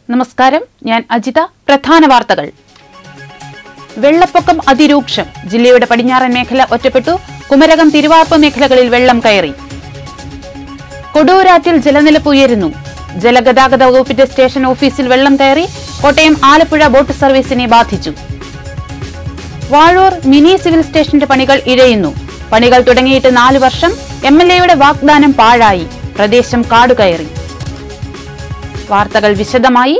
നമസ്കാരം ഞാൻ അജിത പ്രധാന വാർത്തകൾ വെള്ളപ്പൊക്കം അതിരൂക്ഷം ജില്ലയുടെ പടിഞ്ഞാറൻ മേഖല ഒറ്റപ്പെട്ടു കുമരകം തിരുവാർപ്പ് മേഖലകളിൽ വെള്ളം കയറി കൊടുവരാറ്റിൽ ജലനിരപ്പ് ഉയരുന്നു ജലഗതാഗത വകുപ്പിന്റെ സ്റ്റേഷൻ ഓഫീസിൽ വെള്ളം കയറി കോട്ടയം ആലപ്പുഴ ബോട്ട് സർവീസിനെ ബാധിച്ചു വാഴൂർ മിനി സിവിൽ സ്റ്റേഷന്റെ പണികൾ ഇഴയുന്നു പണികൾ തുടങ്ങിയിട്ട് നാല് വർഷം എം എൽ എയുടെ വാഗ്ദാനം പാഴായി പ്രദേശം കാടുകയറി വാർത്തകൾ വിശദമായി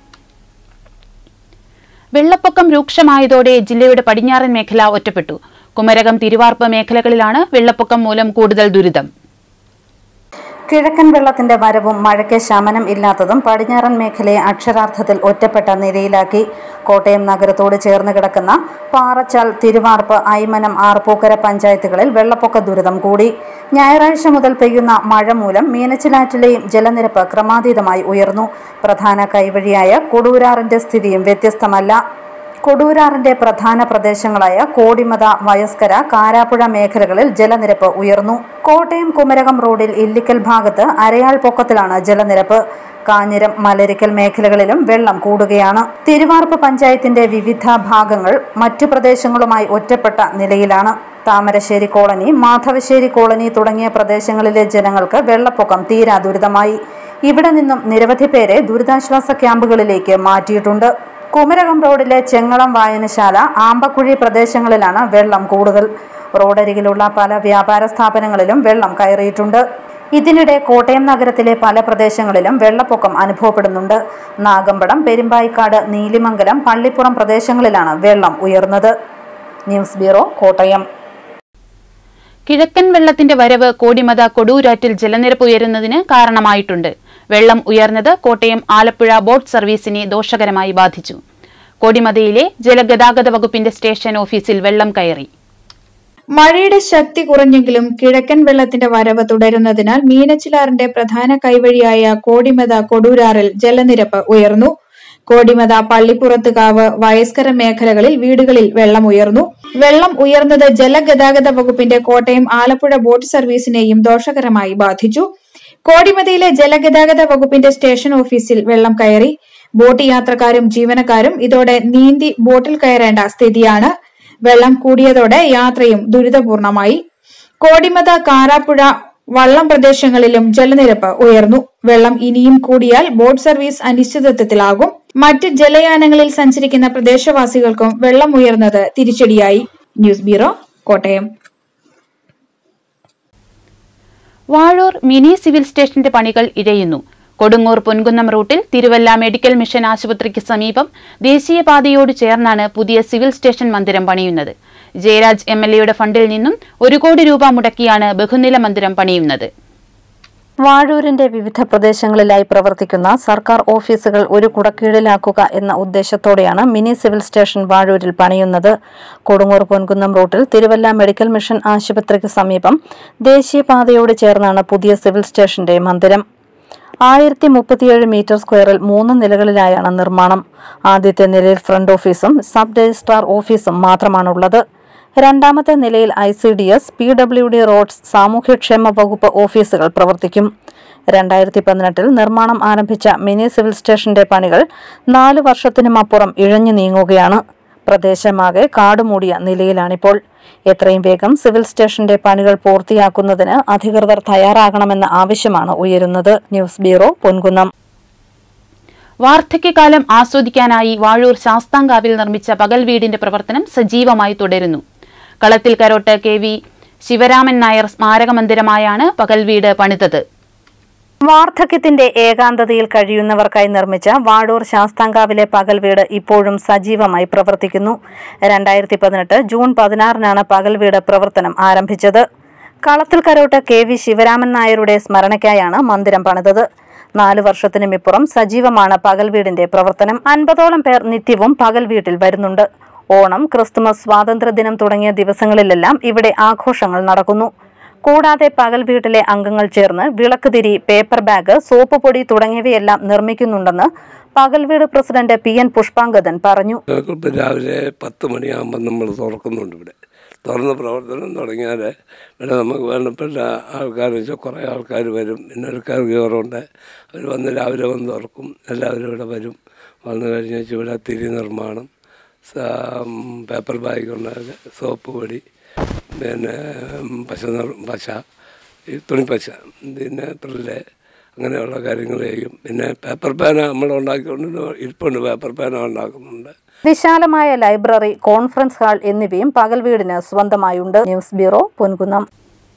വെള്ളപ്പൊക്കം രൂക്ഷമായതോടെ ജില്ലയുടെ പടിഞ്ഞാറൻ മേഖല ഒറ്റപ്പെട്ടു കുമരകം തിരുവാർപ്പ് മേഖലകളിലാണ് വെള്ളപ്പൊക്കം മൂലം കൂടുതൽ ദുരിതം കിഴക്കൻ വെള്ളത്തിന്റെ വരവും മഴയ്ക്ക് ശമനം ഇല്ലാത്തതും പടിഞ്ഞാറൻ മേഖലയെ അക്ഷരാർത്ഥത്തിൽ ഒറ്റപ്പെട്ട നിലയിലാക്കി കോട്ടയം നഗരത്തോട് ചേർന്ന് കിടക്കുന്ന പാറച്ചാൽ തിരുവാർപ്പ് ഐമനം ആർപ്പൂക്കര പഞ്ചായത്തുകളിൽ വെള്ളപ്പൊക്ക ദുരിതം കൂടി ഞായറാഴ്ച മുതൽ പെയ്യുന്ന മഴ മൂലം മീനച്ചിലാറ്റിലെയും ജലനിരപ്പ് ക്രമാതീതമായി ഉയർന്നു പ്രധാന കൈവഴിയായ കൊടുൂരാറിന്റെ സ്ഥിതിയും വ്യത്യസ്തമല്ല കൊടുൂരാറിന്റെ പ്രധാന പ്രദേശങ്ങളായ കോടിമത വയസ്കര കാരാപ്പുഴ മേഖലകളിൽ ജലനിരപ്പ് ഉയർന്നു കോട്ടയം കുമരകം റോഡിൽ ഇല്ലിക്കൽ ഭാഗത്ത് അരയാൾ പൊക്കത്തിലാണ് ജലനിരപ്പ് കാഞ്ഞിരം മലരിക്കൽ മേഖലകളിലും വെള്ളം കൂടുകയാണ് തിരുവാർപ്പ് പഞ്ചായത്തിന്റെ വിവിധ ഭാഗങ്ങൾ മറ്റു പ്രദേശങ്ങളുമായി ഒറ്റപ്പെട്ട നിലയിലാണ് താമരശ്ശേരി കോളനി മാധവശ്ശേരി കോളനി തുടങ്ങിയ പ്രദേശങ്ങളിലെ ജനങ്ങൾക്ക് വെള്ളപ്പൊക്കം തീരാ ദുരിതമായി ഇവിടെ നിന്നും നിരവധി പേരെ ദുരിതാശ്വാസ ക്യാമ്പുകളിലേക്ക് മാറ്റിയിട്ടുണ്ട് കുമരകം റോഡിലെ ചെങ്ങളം വായനശാല ആമ്പക്കുഴി പ്രദേശങ്ങളിലാണ് വെള്ളം കൂടുതൽ റോഡരികിലുള്ള പല വ്യാപാര സ്ഥാപനങ്ങളിലും വെള്ളം കയറിയിട്ടുണ്ട് ഇതിനിടെ കോട്ടയം നഗരത്തിലെ പല പ്രദേശങ്ങളിലും വെള്ളപ്പൊക്കം അനുഭവപ്പെടുന്നുണ്ട് നാഗമ്പടം പെരുമ്പായിക്കാട് നീലിമംഗലം പള്ളിപ്പുറം പ്രദേശങ്ങളിലാണ് വെള്ളം ഉയർന്നത് ന്യൂസ് ബ്യൂറോ കോട്ടയം കിഴക്കൻ വെള്ളത്തിന്റെ വരവ് കോടിമത കൊടുൂരാറ്റിൽ ജലനിരപ്പ് ഉയരുന്നതിന് കാരണമായിട്ടുണ്ട് വെള്ളം ഉയർന്നത് കോട്ടയം ആലപ്പുഴ ബോട്ട് സർവീസിനെ ദോഷകരമായി ബാധിച്ചു കോടിമതയിലെ ജലഗതാഗത വകുപ്പിന്റെ സ്റ്റേഷൻ ഓഫീസിൽ വെള്ളം കയറി മഴയുടെ ശക്തി കുറഞ്ഞെങ്കിലും കിഴക്കൻ വെള്ളത്തിന്റെ വരവ് തുടരുന്നതിനാൽ മീനച്ചിലാറിന്റെ പ്രധാന കൈവഴിയായ കോടിമത കൊടൂരാറിൽ ജലനിരപ്പ് ഉയർന്നു കോടിമത പള്ളിപ്പുറത്തുകാവ് വയസ്കര മേഖലകളിൽ വീടുകളിൽ വെള്ളം ഉയർന്നു വെള്ളം ഉയർന്നത് ജലഗതാഗത വകുപ്പിന്റെ കോട്ടയം ആലപ്പുഴ ബോട്ട് സർവീസിനെയും ദോഷകരമായി ബാധിച്ചു കോടിമതയിലെ ജലഗതാഗത വകുപ്പിന്റെ സ്റ്റേഷൻ ഓഫീസിൽ വെള്ളം കയറി ബോട്ട് യാത്രക്കാരും ജീവനക്കാരും ഇതോടെ നീന്തി ബോട്ടിൽ കയറേണ്ട സ്ഥിതിയാണ് വെള്ളം കൂടിയതോടെ യാത്രയും ദുരിതപൂർണമായി കോടിമത കാരാപ്പുഴ വള്ളം പ്രദേശങ്ങളിലും ജലനിരപ്പ് ഉയർന്നു വെള്ളം ഇനിയും കൂടിയാൽ ബോട്ട് സർവീസ് അനിശ്ചിതത്വത്തിലാകും മറ്റ് ജലയാനങ്ങളിൽ സഞ്ചരിക്കുന്ന പ്രദേശവാസികൾക്കും വെള്ളം ഉയർന്നത് തിരിച്ചടിയായി news bureau Kottayam Vazhoor mini civil സ്റ്റേഷന്റെ പണികൾ ഇഴയുന്നു കൊടുങ്ങൂർ പൊൻകുന്നം റൂട്ടിൽ തിരുവല്ല മെഡിക്കൽ മിഷൻ ആശുപത്രിക്ക് സമീപം ദേശീയപാതയോട് ചേർന്നാണ് പുതിയ സിവിൽ സ്റ്റേഷൻ മന്ദിരം പണിയുന്നത് ജയരാജ് എം എൽ എയുടെ ഫണ്ടിൽ നിന്നും ഒരു കോടി രൂപ മുടക്കിയാണ് ബഹുനില മന്ദിരം പണിയുന്നത് വാഴൂരിന്റെ വിവിധ പ്രദേശങ്ങളിലായി പ്രവർത്തിക്കുന്ന സർക്കാർ ഓഫീസുകൾ ഒരു കുടക്കീഴിലാക്കുക എന്ന ഉദ്ദേശത്തോടെയാണ് മിനി സിവിൽ സ്റ്റേഷൻ വാഴൂരിൽ പണിയുന്നത് കൊടുങ്ങൂർ പൊൻകുന്നം റൂട്ടിൽ തിരുവല്ല മെഡിക്കൽ മിഷൻ ആശുപത്രിക്ക് സമീപം ദേശീയപാതയോട് ചേർന്നാണ് പുതിയ സിവിൽ സ്റ്റേഷന്റെ മന്ദിരം ആയിരത്തി മുപ്പത്തിയേഴ് മീറ്റർ സ്ക്വയറിൽ മൂന്ന് നിലകളിലായാണ് നിർമ്മാണം ആദ്യത്തെ നിലയിൽ ഫ്രണ്ട് ഓഫീസും സബ് രജിസ്ട്രാർ ഓഫീസും മാത്രമാണുള്ളത് രണ്ടാമത്തെ നിലയിൽ I C D S P W D roads സാമൂഹ്യക്ഷേമ വകുപ്പ് ഓഫീസുകൾ പ്രവർത്തിക്കും രണ്ടായിരത്തി പതിനെട്ടിൽ നിർമ്മാണം ആരംഭിച്ച മിനി സിവിൽ സ്റ്റേഷന്റെ പണികൾ നാല് വർഷത്തിനുമപ്പുറം ഇഴഞ്ഞു നീങ്ങുകയാണ് പ്രദേശമാകെ കാടുമൂടിയ നിലയിലാണിപ്പോൾ എത്രയും വേഗം സിവിൽ സ്റ്റേഷന്റെ പണികൾ പൂർത്തിയാക്കുന്നതിന് അധികൃതർ തയ്യാറാകണമെന്ന ആവശ്യമാണ് ഉയരുന്നത് ന്യൂസ് ബ്യൂറോ പൊൻകുന്നം വാർദ്ധക്യകാലം ആസ്വദിക്കാനായി വാഴൂർ ശാസ്താംകാവിൽ നിർമ്മിച്ച പകൽ വീടിന്റെ പ്രവർത്തനം സജീവമായി തുടരുന്നു കളത്തിൽ കരോട്ട് കെ വി ശിവരാമൻ നായർ സ്മാരക മന്ദിരമായാണ് പകൽ വീട് പണിതത് വാർദ്ധക്യത്തിന്റെ ഏകാന്തതയിൽ കഴിയുന്നവർക്കായി നിർമ്മിച്ച വാഴൂർ ശാസ്താംകാവിലെ പകൽ വീട് ഇപ്പോഴും സജീവമായി പ്രവർത്തിക്കുന്നു രണ്ടായിരത്തി പതിനെട്ട് ജൂൺ പതിനാറിനാണ് പകൽ വീട് പ്രവർത്തനം ആരംഭിച്ചത് കളത്തിൽ കരോട്ട് കെ വി ശിവരാമൻ നായരുടെ സ്മരണയ്ക്കായാണ് മന്ദിരം പണിതത് നാല് വർഷത്തിനുമിപ്പുറം സജീവമാണ് പകൽ വീടിന്റെ പ്രവർത്തനം അൻപതോളം പേർ നിത്യവും പകൽ വീട്ടിൽ വരുന്നുണ്ട് ഓണം ക്രിസ്തുമസ് സ്വാതന്ത്ര്യദിനം തുടങ്ങിയ ദിവസങ്ങളിലെല്ലാം ഇവിടെ ആഘോഷങ്ങൾ നടക്കുന്നു കൂടാതെ പകൽ വീട്ടിലെ അംഗങ്ങൾ ചേർന്ന് വിളക്കുതിരി പേപ്പർ ബാഗ് സോപ്പ് പൊടി തുടങ്ങിയവയെല്ലാം നിർമ്മിക്കുന്നുണ്ടെന്ന് പകൽ വീട് പ്രസിഡന്റ് പി എൻ പുഷ്പാങ്കദൻ പറഞ്ഞു ഇപ്പം രാവിലെ പത്ത് മണിയാകുമ്പോൾ നമ്മൾ തുറക്കുന്നുണ്ട് ഇവിടെ തുറന്ന് പ്രവർത്തനം തുടങ്ങിയാൽ ഇവിടെ നമുക്ക് വേണ്ടപ്പെട്ട ആൾക്കാർ വെച്ചാൽ കുറേ ആൾക്കാർ വരും പിന്നെ ഒരു കയറുണ്ട് അവർ വന്ന് രാവിലെ വന്ന് തുറക്കും എല്ലാവരും ഇവിടെ വരും വന്നു കഴിഞ്ഞ് വെച്ചാൽ ഇവിടെ തിരി നിർമ്മാണം സാ- പേപ്പർ ബാഗ് ഉണ്ടാക്കുക സോപ്പ് പൊടി പിന്നെ പശ നിർ- പശ ഈ തുണിപ്പശ പിന്നെ പ്രില്ല് അങ്ങനെയുള്ള കാര്യങ്ങൾ ചെയ്യും പിന്നെ പേപ്പർ പേന നമ്മൾ ഉണ്ടാക്കിക്കൊണ്ട് ഇരിപ്പുണ്ട് പേപ്പർ പേന ഉണ്ടാക്കുന്നുണ്ട് വിശാലമായ ലൈബ്രറി കോൺഫറൻസ് ഹാൾ എന്നിവയും പകൽ വീടിന് സ്വന്തമായുണ്ട് news bureau Ponkunnam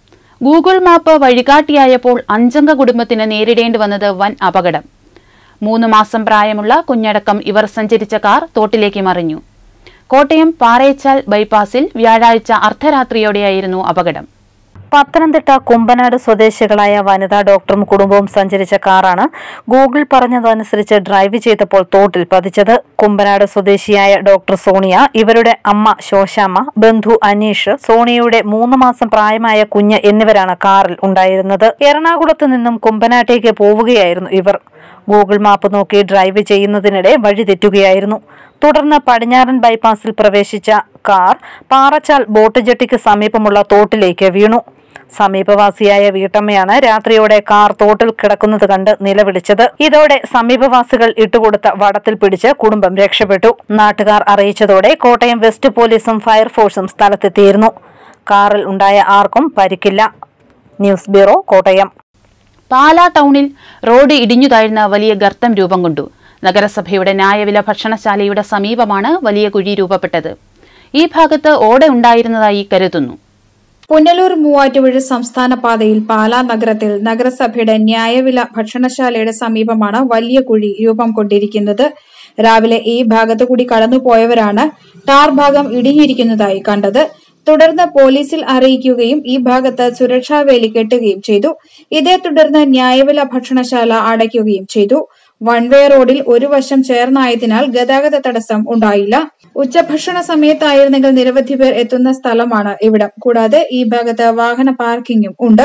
Google map വഴികാട്ടിയായപ്പോൾ അഞ്ചംഗ കുടുംബത്തിന് നേരിടേണ്ടി വന്നത് വൻ അപകടം മൂന്ന് മാസം പ്രായമുള്ള കുഞ്ഞടക്കം ഇവർ സഞ്ചരിച്ച കാർ തോട്ടിലേക്ക് മറിഞ്ഞു കോട്ടയം പാറേച്ചാൽ ബൈപ്പാസിൽ വ്യാഴാഴ്ച അർദ്ധരാത്രിയോടെയായിരുന്നു അപകടം പത്തനംതിട്ട കുമ്പനാട് സ്വദേശികളായ വനിതാ ഡോക്ടറും കുടുംബവും സഞ്ചരിച്ച കാറാണ് ഗൂഗിൾ പറഞ്ഞതനുസരിച്ച് ഡ്രൈവ് ചെയ്തപ്പോൾ തോട്ടിൽ പതിച്ചത് കുമ്പനാട് സ്വദേശിയായ ഡോക്ടർ സോണിയ ഇവരുടെ അമ്മ ശോശാമ്മ ബന്ധു അനീഷ് സോണിയയുടെ മൂന്ന് മാസം പ്രായമായ കുഞ്ഞ് എന്നിവരാണ് കാറിൽ ഉണ്ടായിരുന്നത് എറണാകുളത്ത് നിന്നും കുമ്പനാട്ടേക്ക് പോവുകയായിരുന്നു ഇവർ ഗൂഗിൾ മാപ്പ് നോക്കി ഡ്രൈവ് ചെയ്യുന്നതിനിടെ വഴി തെറ്റുകയായിരുന്നു തുടർന്ന് പടിഞ്ഞാറൻ ബൈപ്പാസിൽ പ്രവേശിച്ച കാർ പാറച്ചാൽ ബോട്ട് ജെട്ടിക്ക് സമീപമുള്ള തോട്ടിലേക്ക് വീണു സമീപവാസിയായ വീട്ടമ്മയാണ് രാത്രിയോടെ കാർ തോട്ടിൽ കിടക്കുന്നത് കണ്ട് നിലവിളിച്ചത് ഇതോടെ സമീപവാസികൾ ഇട്ടുകൊടുത്ത വടത്തിൽ പിടിച്ച് കുടുംബം രക്ഷപ്പെട്ടു നാട്ടുകാർ അറിയിച്ചതോടെ കോട്ടയം വെസ്റ്റ് പോലീസും ഫയർഫോഴ്സും സ്ഥലത്തെത്തിയിരുന്നു കാറിൽ ഉണ്ടായ ആർക്കും പരിക്കില്ല ന്യൂസ് ബ്യൂറോ കോട്ടയം പാലാ ടൗണിൽ റോഡ് ഇടിഞ്ഞു താഴ്ന്ന വലിയ ഗർത്തം രൂപം കൊണ്ടു നഗരസഭയുടെ ന്യായവില ഭക്ഷണശാലയുടെ സമീപമാണ് വലിയ കുഴി രൂപപ്പെട്ടത് ഈ ഭാഗത്ത് ഓട ഉണ്ടായിരുന്നതായി കരുതുന്നു പുനലൂർ മൂവാറ്റുപുഴ സംസ്ഥാന പാതയിൽ പാലാ നഗരത്തിൽ നഗരസഭയുടെ ന്യായവില ഭക്ഷണശാലയുടെ സമീപമാണ് വലിയ കുഴി രൂപം കൊണ്ടിരിക്കുന്നത് രാവിലെ ഈ ഭാഗത്തു കൂടി കടന്നുപോയവരാണ് ടാർ ഭാഗം ഇടിഞ്ഞിരിക്കുന്നതായി കണ്ടത് തുടർന്ന് പോലീസിൽ അറിയിക്കുകയും ഈ ഭാഗത്ത് സുരക്ഷാ വേലി കെട്ടുകയും ചെയ്തു ഇതേ തുടർന്ന് ന്യായവില ഭക്ഷണശാല അടയ്ക്കുകയും ചെയ്തു വൺ വേ റോഡിൽ ഒരു വശം ചേർന്നായതിനാൽ ഗതാഗത തടസ്സം ഉണ്ടായില്ല ഉച്ചഭക്ഷണ സമയത്തായിരുന്നെങ്കിൽ നിരവധി പേർ എത്തുന്ന സ്ഥലമാണ് ഇവിടം കൂടാതെ ഈ ഭാഗത്ത് വാഹന പാർക്കിംഗും ഉണ്ട്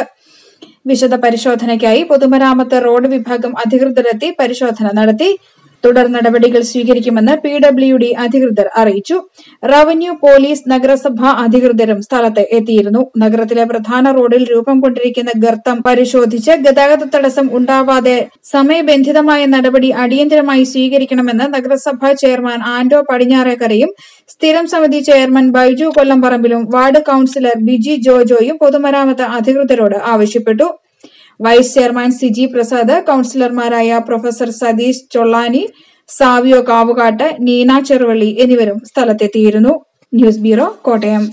വിശദ പരിശോധനയ്ക്കായി പൊതുമരാമത്ത് റോഡ് വിഭാഗം അധികൃതരെത്തി പരിശോധന നടത്തി തുടർ നടപടികൾ സ്വീകരിക്കുമെന്ന് പി ഡബ്ല്യു ഡി അധികൃതർ അറിയിച്ചു റവന്യൂ പോലീസ് നഗരസഭാ അധികൃതരും സ്ഥലത്ത് എത്തിയിരുന്നു നഗരത്തിലെ പ്രധാന റോഡിൽ രൂപം കൊണ്ടിരിക്കുന്ന ഗർത്തം പരിശോധിച്ച് ഗതാഗത തടസ്സം ഉണ്ടാവാതെ സമയബന്ധിതമായ നടപടി അടിയന്തരമായി സ്വീകരിക്കണമെന്ന് നഗരസഭാ ചെയർമാൻ ആന്റോ പടിഞ്ഞാറേക്കരയും സ്ഥിരം സമിതി ചെയർമാൻ ബൈജു കൊല്ലംപറമ്പിലും വാർഡ് കൌൺസിലർ ബിജി ജോജോയും പൊതുമരാമത്ത് അധികൃതരോട് ആവശ്യപ്പെട്ടു വൈസ് ചെയർമാൻ സിജി പ്രസാദ് കൌൺസിലർമാരായ പ്രൊഫസർ സതീഷ് ചൊള്ളാനി സാവിയോ കാവുകാട്ട് നീന ചെറുവള്ളി എന്നിവരും സ്ഥലത്തെത്തിയിരുന്നു ന്യൂസ് ബ്യൂറോ കോട്ടയം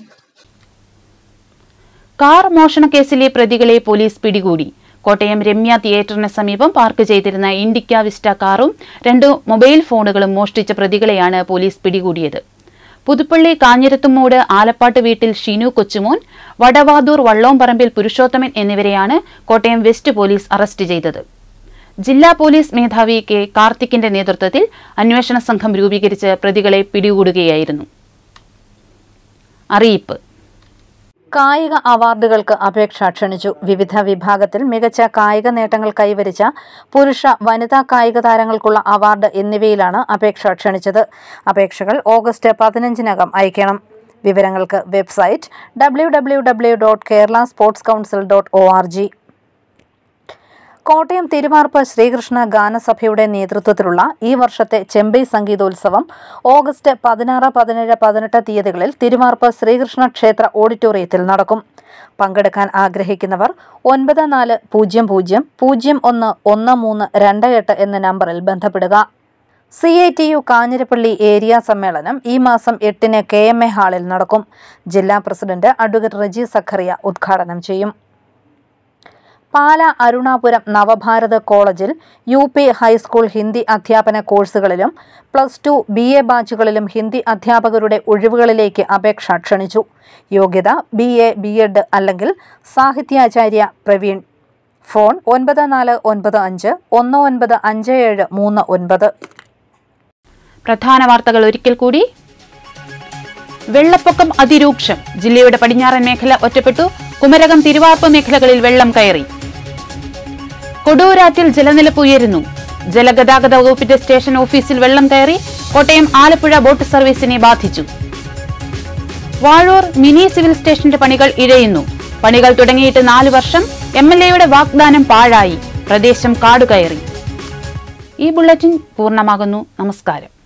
കാർ മോഷണ കേസിലെ പ്രതികളെ പോലീസ് പിടികൂടി കോട്ടയം രമ്യ തിയേറ്ററിന് സമീപം പാർക്ക് ചെയ്തിരുന്ന ഇൻഡിക്ക വിസ്റ്റ കാറും രണ്ട് മൊബൈൽ ഫോണുകളും മോഷ്ടിച്ച പ്രതികളെയാണ് പോലീസ് പിടികൂടിയത് പുതുപ്പള്ളി കാഞ്ഞിരത്തുമൂട് ആലപ്പാട്ട് വീട്ടിൽ ഷിനു കൊച്ചുമോൻ വടവാതൂർ വള്ളോംപറമ്പിൽ പുരുഷോത്തമൻ എന്നിവരെയാണ് കോട്ടയം വെസ്റ്റ് പോലീസ് അറസ്റ്റ് ചെയ്തത് ജില്ലാ പോലീസ് മേധാവി കെ കാർത്തിക്കിന്റെ നേതൃത്വത്തിൽ അന്വേഷണ സംഘം രൂപീകരിച്ച് പ്രതികളെ പിടികൂടുകയായിരുന്നു അറിയിപ്പ് കായിക അവാർഡുകൾക്ക് അപേക്ഷ ക്ഷണിച്ചു വിവിധ വിഭാഗത്തിൽ മികച്ച കായിക നേട്ടങ്ങൾ കൈവരിച്ച പുരുഷ വനിതാ കായിക താരങ്ങൾക്കുള്ള അവാർഡ് എന്നിവയിലാണ് അപേക്ഷ ക്ഷണിച്ചത് അപേക്ഷകൾ ഓഗസ്റ്റ് പതിനഞ്ചിനകം അയക്കണം വിവരങ്ങൾക്ക് website W W W dot Kerala sports council dot O R G Kottayam Thiruvarppu Sreekrishna ഗാനസഭയുടെ നേതൃത്വത്തിലുള്ള ഈ വർഷത്തെ ചെമ്പൈ സംഗീതോത്സവം ഓഗസ്റ്റ് പതിനാറ് പതിനേഴ് പതിനെട്ട് തീയതികളിൽ തിരുവാർപ്പ് ശ്രീകൃഷ്ണ ക്ഷേത്ര ഓഡിറ്റോറിയത്തിൽ നടക്കും പങ്കെടുക്കാൻ ആഗ്രഹിക്കുന്നവർ ഒൻപത് നാല് പൂജ്യം പൂജ്യം പൂജ്യം ഒന്ന് ഒന്ന് മൂന്ന് രണ്ട് എട്ട് എന്ന നമ്പറിൽ ബന്ധപ്പെടുക C I T U Kanjirappally area സമ്മേളനം ഈ മാസം എട്ടിന് കെ എം എ ഹാളിൽ നടക്കും ജില്ലാ പ്രസിഡന്റ് അഡ്വക്കേറ്റ് റജി സഖറിയ ഉദ്ഘാടനം ചെയ്യും പാല അരുണാപുരം നവഭാരത് കോളേജിൽ യു പി ഹൈസ്കൂൾ ഹിന്ദി അധ്യാപന കോഴ്സുകളിലും പ്ലസ് ടു ബി എ ബാച്ചുകളിലും ഹിന്ദി അധ്യാപകരുടെ ഒഴിവുകളിലേക്ക് അപേക്ഷ ക്ഷണിച്ചു യോഗ്യത ബി എ ബി എഡ് അല്ലെങ്കിൽ സാഹിത്യാചാര്യ പ്രവീൺ ഫോൺ ഒൻപത് നാല് ഒൻപത് അഞ്ച് ഒന്ന് ഒൻപത് അഞ്ച് ഏഴ് മൂന്ന് ഒൻപത് പ്രധാന വാർത്തകൾ ഒരിക്കൽ കൂടി വെള്ളപ്പൊക്കം അതിരൂക്ഷം ജില്ലയുടെ പടിഞ്ഞാറൻ മേഖല ഒറ്റപ്പെട്ടു കുമരകം തിരുവാർപ്പ് മേഖലകളിൽ വെള്ളം കയറി കൊടൂരാറ്റിൽ ജലനിരപ്പ് ഉയരുന്നു ജലഗതാഗത വകുപ്പിന്റെ സ്റ്റേഷൻ ഓഫീസിൽ വെള്ളം കയറി കോട്ടയം ആലപ്പുഴ ബോട്ട് സർവീസിനെ ബാധിച്ചു വാഴൂർ മിനി സിവിൽ സ്റ്റേഷന്റെ പണികൾ ഇഴയുന്നു പണികൾ തുടങ്ങിയിട്ട് നാല് വർഷം എം എൽ എയുടെ വാഗ്ദാനം പാഴായി പ്രദേശം കാടുകയറി ഈ ബുള്ളറ്റിൻ പൂർണ്ണമാകുന്നു നമസ്കാരം